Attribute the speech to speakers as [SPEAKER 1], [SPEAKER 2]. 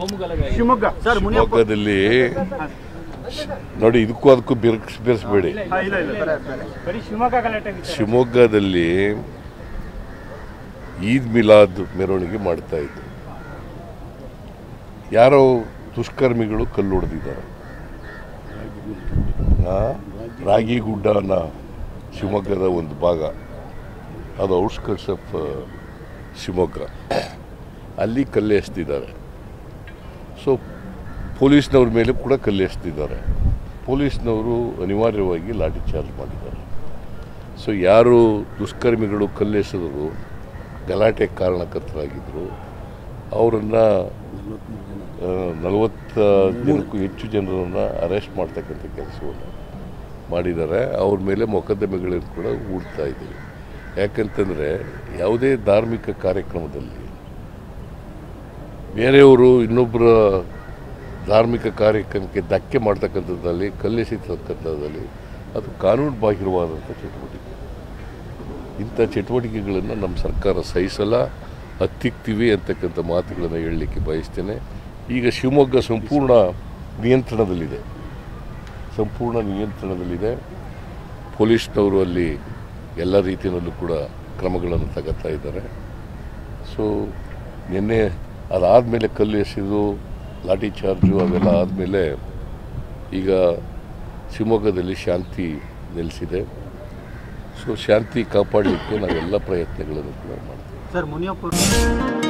[SPEAKER 1] Shivamogga sir Muniyappa
[SPEAKER 2] ಶಿವಮೊಗ್ಗದಲ್ಲಿ ನೋಡಿ ಇದಕ್ಕೂ ಅದಕ್ಕೂ ಬೆರ್ಸ್ ಬೆರೆಸಬೇಡಿ
[SPEAKER 1] ಹಾ, ಇಲ್ಲ ಇಲ್ಲ ಬೇರೆ ಬೇರೆ
[SPEAKER 3] ಬರೀ ಶಿವಮೊಗ್ಗ ಗಲಾಟೆ ವಿಚಾರ.
[SPEAKER 2] ಶಿವಮೊಗ್ಗದಲ್ಲಿ ಈದ್ ಮಿಲಾದ್ ಮೆರವಣಿಗೆ ಮಾಡ್ತಾ ಇದ್ರು ಯಾರೋ ದುಷ್ಕರ್ಮಿಗಳು ಕಲ್ಲು ಹೊಡೆದಿದ್ದಾರೆ ಆ, ರಾಗಿಗುಡ್ಡ ಅನ್ನೋ ಶಿವಮೊಗ್ಗದ ಒಂದು ಭಾಗ ಅದು ಔಟ್ಸ್ಕಟ್ಸ್ ಆಫ್ ಶಿವಮೊಗ್ಗ ಅಲ್ಲಿ ಕಲ್ಲು ಎಸ್ತಿದ್ದಾರೆ ಸೊ ಪೊಲೀಸ್ನವ್ರ ಮೇಲೆ ಕೂಡ ಕಲ್ಲು ಎಸ್ತಿದ್ದಾರೆ ಪೊಲೀಸ್ನವರು ಅನಿವಾರ್ಯವಾಗಿ ಲಾಠಿ ಚಾರ್ಜ್ ಮಾಡಿದ್ದಾರೆ ಸೊ ಯಾರು ದುಷ್ಕರ್ಮಿಗಳು ಕಲ್ಲೆಸೆದರು ಗಲಾಟೆ ಕಾರಣಕರ್ತರಾಗಿದ್ದರು ಅವರನ್ನು ನಲವತ್ತ ಜನಕ್ಕೂ ಹೆಚ್ಚು ಜನರನ್ನು ಅರೆಸ್ಟ್ ಮಾಡ್ತಕ್ಕಂಥ ಕೆಲಸವನ್ನು ಮಾಡಿದ್ದಾರೆ ಅವ್ರ ಮೇಲೆ ಮೊಕದ್ದಮೆಗಳನ್ನು ಕೂಡ ಹೂಡ್ತಾ ಇದ್ದೀವಿ ಯಾಕಂತಂದರೆ ಯಾವುದೇ ಧಾರ್ಮಿಕ ಕಾರ್ಯಕ್ರಮದಲ್ಲಿ ಬೇರೆಯವರು ಇನ್ನೊಬ್ಬರ ಧಾರ್ಮಿಕ ಕಾರ್ಯಕ್ರಮಕ್ಕೆ ಧಕ್ಕೆ ಮಾಡ್ತಕ್ಕಂಥದ್ದಲ್ಲಿ ಕಲ್ಲೆಸೆತಕ್ಕಂಥದ್ದಲ್ಲಿ ಅದು ಕಾನೂನು ಬಾಹಿರವಾದಂಥ ಚಟುವಟಿಕೆ ಇಂಥ ಚಟುವಟಿಕೆಗಳನ್ನು ನಮ್ಮ ಸರ್ಕಾರ ಸಹಿಸಲ್ಲ ಹತ್ತಿಕ್ತೀವಿ ಅಂತಕ್ಕಂಥ ಮಾತುಗಳನ್ನು ಹೇಳಲಿಕ್ಕೆ ಬಯಸ್ತೇನೆ ಈಗ ಶಿವಮೊಗ್ಗ ಸಂಪೂರ್ಣ ನಿಯಂತ್ರಣದಲ್ಲಿದೆ ಸಂಪೂರ್ಣ ನಿಯಂತ್ರಣದಲ್ಲಿದೆ ಪೊಲೀಸ್ನವರು ಅಲ್ಲಿ ಎಲ್ಲ ರೀತಿಯಲ್ಲೂ ಕೂಡ ಕ್ರಮಗಳನ್ನು ತಗೋತಾ ಇದ್ದಾರೆ ಸೊ ನಿನ್ನೆ ಅದಾದಮೇಲೆ ಕಲ್ಲು ಎಸೆದು ಲಾಠಿ ಚಾರ್ಜು ಅವೆಲ್ಲ ಆದಮೇಲೆ ಈಗ ಶಿವಮೊಗ್ಗದಲ್ಲಿ ಶಾಂತಿ ನೆಲೆಸಿದೆ ಸೊ ಶಾಂತಿ ಕಾಪಾಡಲಿಕ್ಕೆ ನಾವೆಲ್ಲ ಪ್ರಯತ್ನಗಳನ್ನು ಕೂಡ ಮಾಡ್ತೀವಿ
[SPEAKER 1] ಸರ್ ಮುನಿಯಪ್ಪ